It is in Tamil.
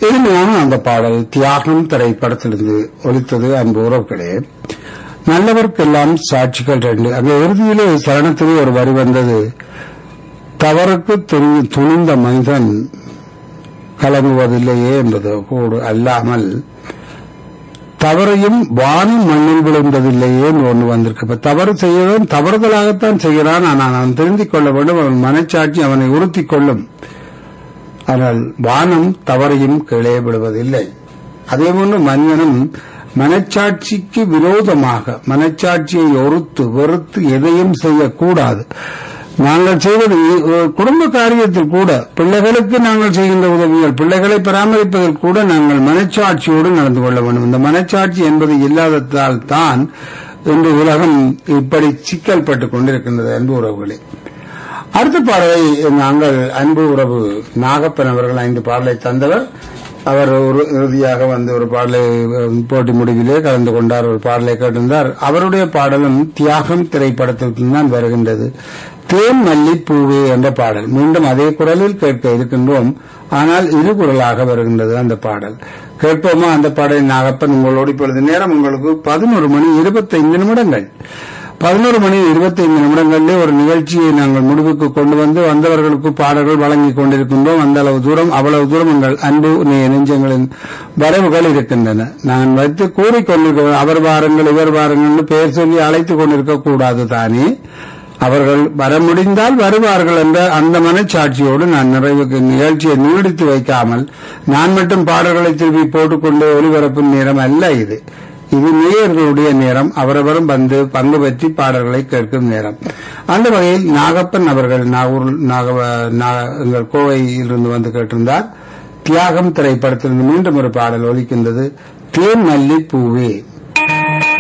இனிமையான அந்த பாடல் தியாகம் திரைப்படத்திலிருந்து ஒலித்தது அன்பு உறவுகளே நல்லவர்க்கெல்லாம் சாட்சிகள் ரெண்டு அந்த இறுதியிலே சரணத்திலே ஒரு வரி வந்தது தவறுக்கு துணி- துணிந்த மனிதன் கலங்குவதில்லையே என்பது கூடு அல்லாமல் தவறையும் வானம் மண்ணில் விழுந்ததில்லையே என்று ஒன்று வந்திருக்கு இப்ப தவறு செய்யவன் தவறுதலாகத்தான் செய்கிறான் ஆனால் அவன் திருந்திக் கொள்ள வேண்டும் அவன் மனச்சாட்சி அவனை உறுத்திக் கொள்ளும் ஆனால் வானம் தவறையும் கீழே விடுவதில்லை அதே போன்று மனிதனும் மனச்சாட்சிக்கு விரோதமாக மனச்சாட்சியை ஒருத்து வெறுத்து எதையும் செய்யக்கூடாது நாங்கள் செய்வது அஹ், குடும்ப காரியத்தில் கூட பிள்ளைகளுக்கு நாங்கள் செய்கின்ற உதவிகள் பிள்ளைகளை பராமரிப்பதில் கூட நாங்கள் மனச்சாட்சியோடு நடந்து கொள்ள வேண்டும் இந்த மனச்சாட்சி என்பது இல்லாததால் தான் இன்று உலகம் இப்படி சிக்கல் பட்டுக் கொண்டிருக்கின்றது அன்பு உறவுகளே அடுத்த பாடலை நாங்கள் அன்பு உறவு நாகப்பன் அவர்கள் ஐந்து பாடலை தந்தவர் அவர் ஒரு இறுதியாக வந்து ஒரு பாடலை அஹ், போட்டி முடிவிலே கலந்து கொண்டார் ஒரு பாடலை கேட்டிருந்தார் அவருடைய பாடலும் தியாகம் திரைப்படத்திற்கு தான் வருகின்றது தேன் மல்லி பூவே என்ற பாடல் மீண்டும் அதே குரலில் கேட்க இருக்கின்றோம் ஆனால் இரு குரலாக வருகின்றது அந்த பாடல் கேட்போமா அந்த பாடலை நாகப்பன் உங்களோடு இப்பொழுது நேரம் உங்களுக்கு பதினோரு மணி இருபத்தைந்து நிமிடங்கள் பதினோரு மணி இருபத்தைந்து நிமிடங்களிலே ஒரு நிகழ்ச்சியை நாங்கள் முடிவுக்கு கொண்டு வந்து வந்தவர்களுக்கு பாடல்கள் வழங்கிக் கொண்டிருக்கின்றோம் அந்த அளவு தூரம் அவ்வளவு தூரம் எங்கள் அன்பு நெ- நெஞ்சங்களின் வரவுகள் இருக்கின்றன நான் வைத்து கூறிக்கொண்டிருக்க அவர் வாருங்கள் இவர் வாருங்கள் பெயர் சொல்லி அழைத்துக் கொண்டிருக்க கூடாது தானே அவர்கள் வர முடிந்தால் வருவார்கள் என்ற அந்த மனச்சாட்சியோடு நான் நிறைவுக்கு நிகழ்ச்சியை நீடித்து வைக்காமல் நான் மட்டும் பாடல்களை திருப்பி போட்டுக்கொண்டு ஒளிபரப்பும் நேரம் அல்ல இது இது நேயர்களுடைய நேரம் அவரவரும் வந்து பங்கு பற்றி பாடல்களை கேட்கும் நேரம் அந்த வகையில் நாகப்பன் அவர்கள் நாகூர் நாக நா- எங்கள் கோவையிலிருந்து வந்து கேட்டிருந்தார் தியாகம் திரைப்படத்திலிருந்து மீண்டும் ஒரு பாடல் ஒலிக்கின்றது தேன் மல்லி பூவே